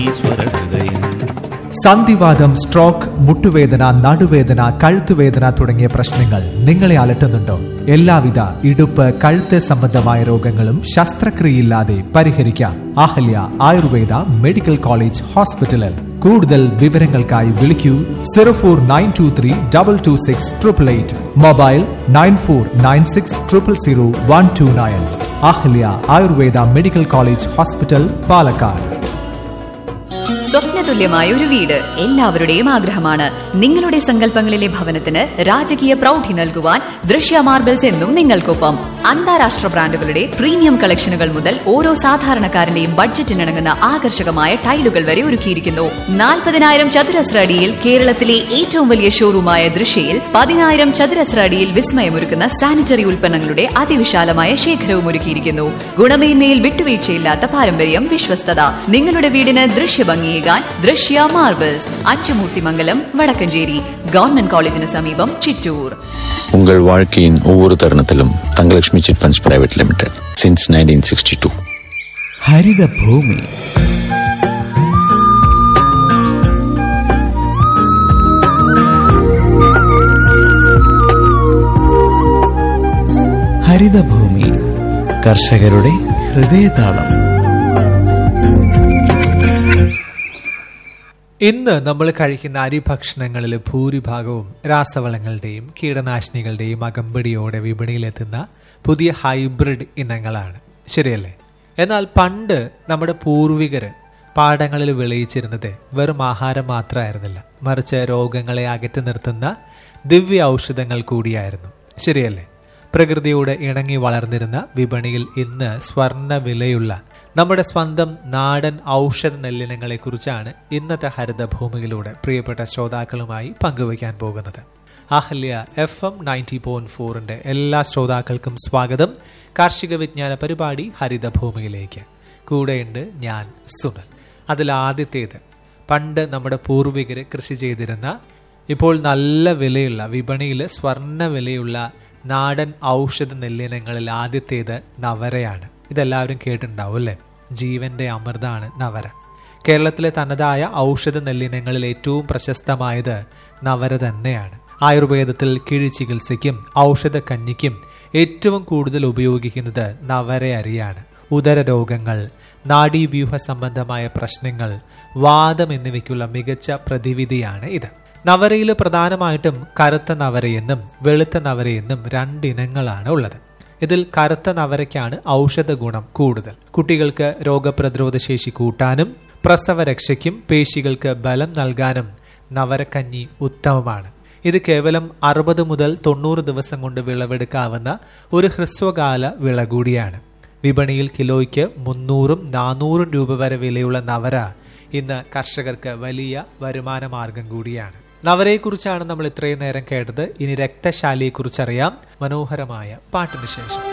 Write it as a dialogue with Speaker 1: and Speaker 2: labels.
Speaker 1: ഈശ്വരഹൃദയം
Speaker 2: സന്ധിവാദം സ്ട്രോക്ക് മുട്ടുവേദന നടുവേദന കഴുത്തുവേദന തുടങ്ങിയ പ്രശ്നങ്ങൾ നിങ്ങളെ അലട്ടുന്നുണ്ടോ എല്ലാവിധ ഇടുപ്പ് കഴുത്ത് സംബന്ധമായ രോഗങ്ങളും ശസ്ത്രക്രിയയില്ലാതെ പരിഹരിക്കാം അഹല്യ ആയുർവേദ മെഡിക്കൽ കോളേജ് ഹോസ്പിറ്റലിൽ കൂടുതൽ വിവരങ്ങൾക്കായി വിളിക്കൂ zero four nine two three double two six triple eight mobile nine four nine six triple zero one two nine Ahalia Ayurveda medical college hospital Palakkad
Speaker 3: സ്വപ്നതുല്യമായ ഒരു വീട് എല്ലാവരുടെയും ആഗ്രഹമാണ് നിങ്ങളുടെ സങ്കല്പങ്ങളിലെ ഭവനത്തിന് രാജകീയ പ്രൗഢി നൽകുവാൻ ദൃശ്യ മാർബിൾസ് എന്നും നിങ്ങൾക്കൊപ്പം അന്താരാഷ്ട്ര ബ്രാൻഡുകളുടെ പ്രീമിയം കളക്ഷനുകൾ മുതൽ ഓരോ സാധാരണക്കാരന്റെയും ബഡ്ജറ്റിനിണങ്ങുന്ന ആകർഷകമായ ടൈലുകൾ വരെ ഒരുക്കിയിരിക്കുന്നു നാൽപ്പതിനായിരം ചതുരശ്ര അടിയിൽ കേരളത്തിലെ ഏറ്റവും വലിയ ഷോറൂമായ ദൃശ്യയിൽ പതിനായിരം ചതുരശ്ര അടിയിൽ വിസ്മയമൊരുക്കുന്ന സാനിറ്ററി ഉൽപ്പന്നങ്ങളുടെ അതിവിശാലമായ ശേഖരവും ഒരുക്കിയിരിക്കുന്നു ഗുണമേന്മയിൽ വിട്ടുവീഴ്ചയില്ലാത്ത പാരമ്പര്യം വിശ്വസ്തത നിങ്ങളുടെ വീടിന് ദൃശ്യഭംഗിയേകാൻ ദൃശ്യ മാർബിൾസ് അച്ചുമൂർത്തിമംഗലം വടക്കഞ്ചേരി ഗവൺമെന്റ് കോളേജിന് സമീപം ചിറ്റൂർ
Speaker 4: உங்கள் வாழ்க்கையின் ஒவ்வொரு தருணத்திலும் Thangalakshmi chit funds private limited since nineteen sixty two
Speaker 1: Harithabhoomi Harithabhoomi കർഷകരുടെ ഹൃദയതാളം
Speaker 2: ഇന്ന് നമ്മൾ കഴിക്കുന്ന അരിഭക്ഷണങ്ങളിൽ ഭൂരിഭാഗവും രാസവളങ്ങളുടെയും കീടനാശിനികളുടെയും അകമ്പടിയോടെ വിപണിയിലെത്തുന്ന പുതിയ ഹൈബ്രിഡ് ഇനങ്ങളാണ് ശരിയല്ലേ എന്നാൽ പണ്ട് നമ്മുടെ പൂർവികര് പാടങ്ങളിൽ വിളയിച്ചിരുന്നത് വെറും ആഹാരം മാത്രമായിരുന്നില്ല മറിച്ച് രോഗങ്ങളെ അകറ്റി നിർത്തുന്ന ദിവ്യ ഔഷധങ്ങൾ കൂടിയായിരുന്നു ശരിയല്ലേ പ്രകൃതിയോട് ഇണങ്ങി വളർന്നിരുന്ന വിപണിയിൽ ഇന്ന് സ്വർണ്ണ വിലയുള്ള നമ്മുടെ സ്വന്തം നാടൻ ഔഷധ നെല്ലിനങ്ങളെ കുറിച്ചാണ് ഇന്നത്തെ ഹരിതഭൂമിയിലൂടെ പ്രിയപ്പെട്ട ശ്രോതാക്കളുമായി പങ്കുവയ്ക്കാൻ പോകുന്നത് Ahalia F M ninety point ഫോറിന്റെ എല്ലാ ശ്രോതാക്കൾക്കും സ്വാഗതം കാർഷിക വിജ്ഞാന പരിപാടി ഹരിതഭൂമിയിലേക്ക് കൂടെയുണ്ട് ഞാൻ സുനൽ അതിൽ ആദ്യത്തേത് പണ്ട് നമ്മുടെ പൂർവികര് കൃഷി ചെയ്തിരുന്ന ഇപ്പോൾ നല്ല വിലയുള്ള വിപണിയിൽ സ്വർണ്ണ വിലയുള്ള നാടൻ ഔഷധ നെല്ലിനങ്ങളിൽ ആദ്യത്തേത് നവരയാണ് ഇതെല്ലാവരും കേട്ടിട്ടുണ്ടാവും അല്ലേ ജീവന്റെ അമൃതാണ് നവര കേരളത്തിലെ തനതായ ഔഷധ നെല്ലിനങ്ങളിൽ ഏറ്റവും പ്രശസ്തമായത് നവര തന്നെയാണ് ആയുർവേദത്തിൽ കിഴി ചികിത്സയ്ക്കും ഔഷധക്കഞ്ഞിക്കും ഏറ്റവും കൂടുതൽ ഉപയോഗിക്കുന്നത് നവര അരിയാണ് ഉദര രോഗങ്ങൾ നാഡീവ്യൂഹ സംബന്ധമായ പ്രശ്നങ്ങൾ വാദം എന്നിവയ്ക്കുള്ള മികച്ച പ്രതിവിധിയാണ് ഇത് നവരയിൽ പ്രധാനമായിട്ടും കറുത്ത നവരയെന്നും വെളുത്ത നവരയെന്നും രണ്ടിനങ്ങളാണ് ഉള്ളത് ഇതിൽ കറുത്ത നവരയ്ക്കാണ് ഔഷധ ഗുണം കൂടുതൽ കുട്ടികൾക്ക് രോഗപ്രതിരോധ ശേഷി കൂട്ടാനും പ്രസവരക്ഷയ്ക്കും പേശികൾക്ക് ബലം നൽകാനും നവരക്കഞ്ഞി ഉത്തമമാണ് ഇത് കേവലം അറുപത് മുതൽ തൊണ്ണൂറ് ദിവസം കൊണ്ട് വിളവെടുക്കാവുന്ന ഒരു ഹ്രസ്വകാല വിള കൂടിയാണ് വിപണിയിൽ കിലോയ്ക്ക് മുന്നൂറും നാനൂറും രൂപ വരെ വിലയുള്ള നവര ഇന്ന് കർഷകർക്ക് വലിയ വരുമാന മാർഗം കൂടിയാണ് നവരയെക്കുറിച്ചാണ് നമ്മൾ ഇത്രയും നേരം കേട്ടത് ഇനി രക്തശാലിയെക്കുറിച്ചറിയാം മനോഹരമായ പാട്ടിന് ശേഷം